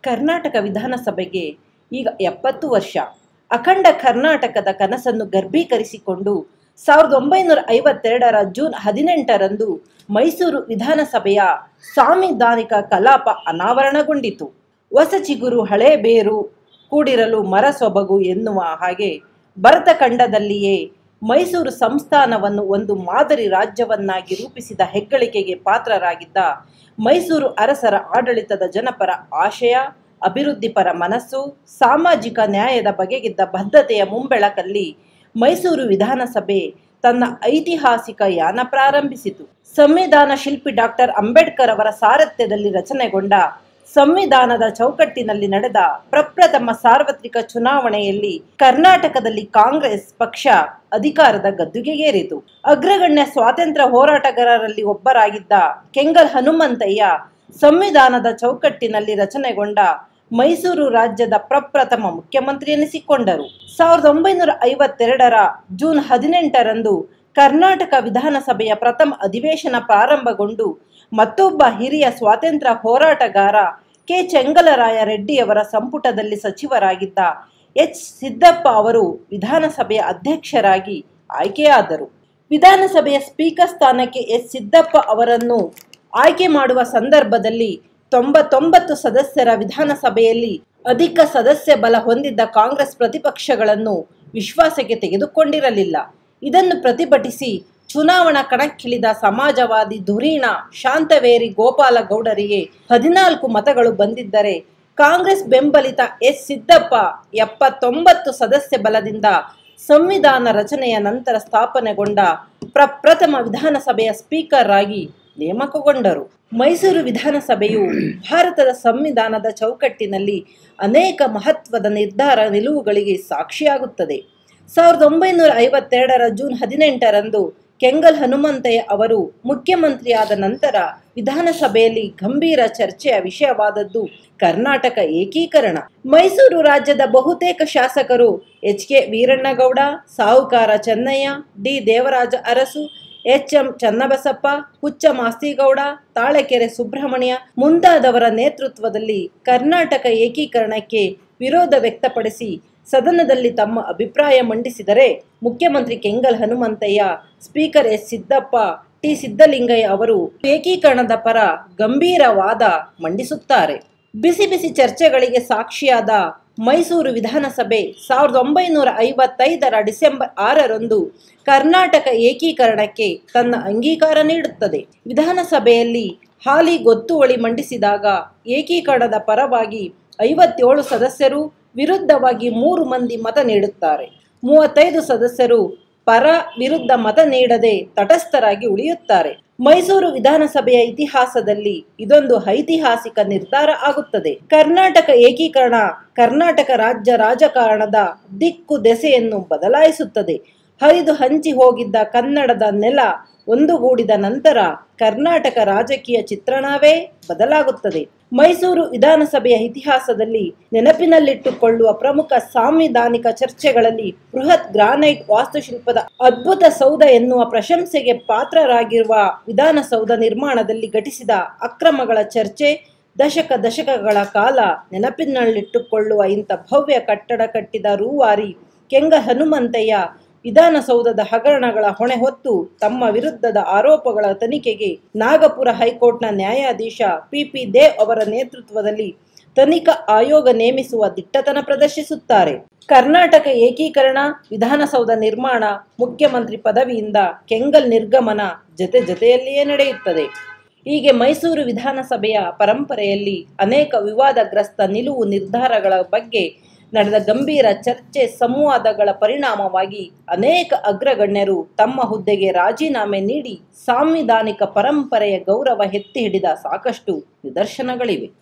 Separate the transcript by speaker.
Speaker 1: ಕರ್ನಾಟಕ ವಿಧಾನಸಭೆಗೆ ಈಗ ಎಪ್ಪತ್ತು ವರ್ಷ ಅಖಂಡ ಕರ್ನಾಟಕದ ಕನಸನ್ನು ಗರ್ಭೀಕರಿಸಿಕೊಂಡು ಸಾವಿರದ ಒಂಬೈನೂರ ಐವತ್ತೆರಡರ ಜೂನ್ ಹದಿನೆಂಟರಂದು ಮೈಸೂರು ವಿಧಾನಸಭೆಯ ಸಾಂವಿಧಾನಿಕ ಕಲಾಪ ಅನಾವರಣಗೊಂಡಿತು ಹೊಸ ಚಿಗುರು ಹಳೆ ಬೇರು ಕೂಡಿರಲು ಮರ ಸೊಬಗು ಎನ್ನುವ ಹಾಗೆ ಭರತ ಖಂಡದಲ್ಲಿಯೇ ಮೈಸೂರು ಸಂಸ್ಥಾನವನ್ನು ಒಂದು ಮಾದರಿ ರಾಜ್ಯವನ್ನಾಗಿ ರೂಪಿಸಿದ ಹೆಗ್ಗಳಿಕೆಗೆ ಪಾತ್ರರಾಗಿದ್ದ ಮೈಸೂರು ಅರಸರ ಆಡಳಿತದ ಜನಪರ ಆಶಯ ಅಭಿವೃದ್ಧಿಪರ ಮನಸ್ಸು ಸಾಮಾಜಿಕ ನ್ಯಾಯದ ಬಗೆಗಿದ್ದ ಬದ್ಧತೆಯ ಮುಂಬೆಳಕಲ್ಲಿ ಮೈಸೂರು ವಿಧಾನಸಭೆ ತನ್ನ ಐತಿಹಾಸಿಕ ಯಾನ ಪ್ರಾರಂಭಿಸಿತು ಸಂವಿಧಾನ ಶಿಲ್ಪಿ ಡಾಕ್ಟರ್ ಅಂಬೇಡ್ಕರ್ ಅವರ ಸಾರಥ್ಯದಲ್ಲಿ ರಚನೆಗೊಂಡ ಸಂವಿಧಾನದ ಚೌಕಟ್ಟಿನಲ್ಲಿ ನಡೆದ ಪ್ರಪ್ರಥಮ ಸಾರ್ವತ್ರಿಕ ಚುನಾವಣೆಯಲ್ಲಿ ಕರ್ನಾಟಕದಲ್ಲಿ ಕಾಂಗ್ರೆಸ್ ಪಕ್ಷ ಅಧಿಕಾರದ ಗದ್ದುಗೆಗೇರಿತು ಅಗ್ರಗಣ್ಯ ಸ್ವಾತಂತ್ರ್ಯ ಹೋರಾಟಗಾರರಲ್ಲಿ ಒಬ್ಬರಾಗಿದ್ದ ಕೆಂಗಲ್ ಹನುಮಂತಯ್ಯ ಸಂವಿಧಾನದ ಚೌಕಟ್ಟಿನಲ್ಲಿ ರಚನೆಗೊಂಡ ಮೈಸೂರು ರಾಜ್ಯದ ಪ್ರಪ್ರಥಮ ಮುಖ್ಯಮಂತ್ರಿ ಎನಿಸಿಕೊಂಡರು ಸಾವಿರದ ಒಂಬೈನೂರ ಐವತ್ತೆರಡರ ಜೂನ್ ಹದಿನೆಂಟರಂದು ಕರ್ನಾಟಕ ವಿಧಾನಸಭೆಯ ಪ್ರಥಮ ಅಧಿವೇಶನ ಪ್ರಾರಂಭಗೊಂಡು ಮತ್ತೊಬ್ಬ ಹಿರಿಯ ಸ್ವಾತಂತ್ರ್ಯ ಹೋರಾಟಗಾರ ಕೆ ಚೆಂಗಲರಾಯ ರೆಡ್ಡಿಯವರ ಸಂಪುಟದಲ್ಲಿ ಸಚಿವರಾಗಿದ್ದ ಎಚ್ ಸಿದ್ದಪ್ಪ ಅವರು ವಿಧಾನಸಭೆಯ ಅಧ್ಯಕ್ಷರಾಗಿ ಆಯ್ಕೆಯಾದರು ವಿಧಾನಸಭೆಯ ಸ್ಪೀಕರ್ ಸ್ಥಾನಕ್ಕೆ ಎಸ್ ಸಿದ್ದಪ್ಪ ಅವರನ್ನು ಆಯ್ಕೆ ಮಾಡುವ ಸಂದರ್ಭದಲ್ಲಿ ತೊಂಬತ್ತೊಂಬತ್ತು ಸದಸ್ಯರ ವಿಧಾನಸಭೆಯಲ್ಲಿ ಅಧಿಕ ಸದಸ್ಯ ಬಲ ಹೊಂದಿದ್ದ ಕಾಂಗ್ರೆಸ್ ಪ್ರತಿಪಕ್ಷಗಳನ್ನು ವಿಶ್ವಾಸಕ್ಕೆ ತೆಗೆದುಕೊಂಡಿರಲಿಲ್ಲ ಇದನ್ನು ಪ್ರತಿಭಟಿಸಿ ಚುನಾವಣಾ ಕಣಕ್ಕಿಳಿದ ಸಮಾಜವಾದಿ ಧುರೀಣ ಶಾಂತವೇರಿ ಗೋಪಾಲಗೌಡರಿಗೆ ಹದಿನಾಲ್ಕು ಮತಗಳು ಬಂದಿದ್ದರೆ ಕಾಂಗ್ರೆಸ್ ಬೆಂಬಲಿತ ಎಸ್ ಸಿದ್ದಪ್ಪ ಎಪ್ಪತ್ತೊಂಬತ್ತು ಸದಸ್ಯ ಬಲದಿಂದ ಸಂವಿಧಾನ ರಚನೆಯ ನಂತರ ಸ್ಥಾಪನೆಗೊಂಡ ಪ್ರಪ್ರಥಮ ವಿಧಾನಸಭೆಯ ಸ್ಪೀಕರ್ ಆಗಿ ನೇಮಕಗೊಂಡರು ಮೈಸೂರು ವಿಧಾನಸಭೆಯು ಭಾರತದ ಸಂವಿಧಾನದ ಚೌಕಟ್ಟಿನಲ್ಲಿ ಅನೇಕ ಮಹತ್ವದ ನಿರ್ಧಾರ ನಿಲುವುಗಳಿಗೆ ಸಾಕ್ಷಿಯಾಗುತ್ತದೆ ಸಾವಿರದ ಒಂಬೈನೂರ ಐವತ್ತೆರಡರ ಜೂನ್ ಹದಿನೆಂಟರಂದು ಕೆಂಗಲ್ ಹನುಮಂತಯ್ಯ ಅವರು ಮುಖ್ಯಮಂತ್ರಿಯಾದ ನಂತರ ವಿಧಾನಸಭೆಯಲ್ಲಿ ಗಂಭೀರ ಚರ್ಚೆಯ ವಿಷಯವಾದದ್ದು ಕರ್ನಾಟಕ ಏಕೀಕರಣ ಮೈಸೂರು ರಾಜ್ಯದ ಬಹುತೇಕ ಶಾಸಕರು H K Veerannagowda Sahukar Chennaiah D Devaraj Urs H M Channabasappa Huchcha Mastigowda ತಾಳೆಕೆರೆ Subrahmanya ಮುಂತಾದವರ ನೇತೃತ್ವದಲ್ಲಿ ಕರ್ನಾಟಕ ಏಕೀಕರಣಕ್ಕೆ ವಿರೋಧ ವ್ಯಕ್ತಪಡಿಸಿ ಸದನದಲ್ಲಿ ತಮ್ಮ ಅಭಿಪ್ರಾಯ ಮಂಡಿಸಿದರೆ ಮುಖ್ಯಮಂತ್ರಿ Kengal Hanumanthaiah speaker S Siddappa T Siddalingaiah ಅವರು ಏಕೀಕರಣದ ಪರ ಗಂಭೀರ ವಾದ ಮಂಡಿಸುತ್ತಾರೆ ಬಿಸಿ ಬಿಸಿ ಚರ್ಚೆಗಳಿಗೆ ಸಾಕ್ಷಿಯಾದ ಮೈಸೂರು ವಿಧಾನಸಭೆ ಸಾವಿರದ ಒಂಬೈನೂರ ಐವತ್ತೈದರ ಡಿಸೆಂಬರ್ ಆರರಂದು ಕರ್ನಾಟಕ ಏಕೀಕರಣಕ್ಕೆ ತನ್ನ ಅಂಗೀಕಾರ ನೀಡುತ್ತದೆ ವಿಧಾನಸಭೆಯಲ್ಲಿ ಹಾಲಿ ಗೊತ್ತುವಳಿ ಮಂಡಿಸಿದಾಗ ಏಕೀಕರಣದ ಪರವಾಗಿ ಐವತ್ತೇಳು ಸದಸ್ಯರು ವಿರುದ್ಧವಾಗಿ ಮೂರು ಮಂದಿ ಮತ ನೀಡುತ್ತಾರೆ ಮೂವತ್ತೈದು ಸದಸ್ಯರು ಪರ ವಿರುದ್ಧ ಮತ ನೀಡದೆ ತಟಸ್ಥರಾಗಿ ಉಳಿಯುತ್ತಾರೆ ಮೈಸೂರು ವಿಧಾನಸಭೆಯ ಇತಿಹಾಸದಲ್ಲಿ ಇದೊಂದು ಐತಿಹಾಸಿಕ ನಿರ್ಧಾರ ಆಗುತ್ತದೆ ಕರ್ನಾಟಕ ಏಕೀಕರಣ ಕರ್ನಾಟಕ ರಾಜ್ಯ ರಾಜಕಾರಣದ ದಿಕ್ಕು ದೆಸೆಯನ್ನು ಬದಲಾಯಿಸುತ್ತದೆ ಹರಿದು ಹಂಚಿ ಹೋಗಿದ್ದ ಕನ್ನಡದ ನೆಲ ಒಂದುಗೂಡಿದ ನಂತರ ಕರ್ನಾಟಕ ರಾಜಕೀಯ ಚಿತ್ರಣವೇ ಬದಲಾಗುತ್ತದೆ ಮೈಸೂರು ವಿಧಾನಸಭೆಯ ಇತಿಹಾಸದಲ್ಲಿ ನೆನಪಿನಲ್ಲಿಟ್ಟುಕೊಳ್ಳುವ ಪ್ರಮುಖ ಸಾಂವಿಧಾನಿಕ ಚರ್ಚೆಗಳಲ್ಲಿ ಬೃಹತ್ ಗ್ರಾನೈಟ್ ವಾಸ್ತುಶಿಲ್ಪದ ಅದ್ಭುತ ಸೌಧ ಎನ್ನುವ ಪ್ರಶಂಸೆಗೆ ಪಾತ್ರರಾಗಿರುವ ವಿಧಾನಸೌಧ ನಿರ್ಮಾಣದಲ್ಲಿ ಘಟಿಸಿದ ಅಕ್ರಮಗಳ ಚರ್ಚೆ ದಶಕ ದಶಕಗಳ ಕಾಲ ನೆನಪಿನಲ್ಲಿಟ್ಟುಕೊಳ್ಳುವ ಇಂಥ ಭವ್ಯ ಕಟ್ಟಡ ಕಟ್ಟಿದ ರೂವಾರಿ ಕೆಂಗ ಹನುಮಂತಯ್ಯ ವಿಧಾನಸೌಧದ ಹಗರಣಗಳ ಹೊಣೆ ಹೊತ್ತು ತಮ್ಮ ವಿರುದ್ಧದ ಆರೋಪಗಳ ತನಿಖೆಗೆ ನಾಗಪುರ ಹೈಕೋರ್ಟ್ನ ನ್ಯಾಯಾಧೀಶ ಪಿ ಪಿ ದೇವ್ ಅವರ ನೇತೃತ್ವದಲ್ಲಿ ತನಿಖಾ ಆಯೋಗ ನೇಮಿಸುವ ದಿಟ್ಟತನ ಪ್ರದರ್ಶಿಸುತ್ತಾರೆ ಕರ್ನಾಟಕ ಏಕೀಕರಣ ವಿಧಾನಸೌಧ ನಿರ್ಮಾಣ ಮುಖ್ಯಮಂತ್ರಿ ಪದವಿಯಿಂದ ಕೆಂಗಲ್ ನಿರ್ಗಮನ ಜೊತೆ ಜೊತೆಯಲ್ಲಿಯೇ ನಡೆಯುತ್ತದೆ ಹೀಗೆ ಮೈಸೂರು ವಿಧಾನಸಭೆಯ ಪರಂಪರೆಯಲ್ಲಿ ಅನೇಕ ವಿವಾದಗ್ರಸ್ತ ನಿಲುವು ನಿರ್ಧಾರಗಳ ಬಗ್ಗೆ ನಡೆದ ಗಂಭೀರ ಚರ್ಚೆ ಸಂವಾದಗಳ ಪರಿಣಾಮವಾಗಿ ಅನೇಕ ಅಗ್ರಗಣ್ಯರು ತಮ್ಮ ಹುದ್ದೆಗೆ ರಾಜೀನಾಮೆ ನೀಡಿ ಸಾಂವಿಧಾನಿಕ ಪರಂಪರೆಯ ಗೌರವ ಎತ್ತಿ ಹಿಡಿದ ಸಾಕಷ್ಟು ನಿದರ್ಶನಗಳಿವೆ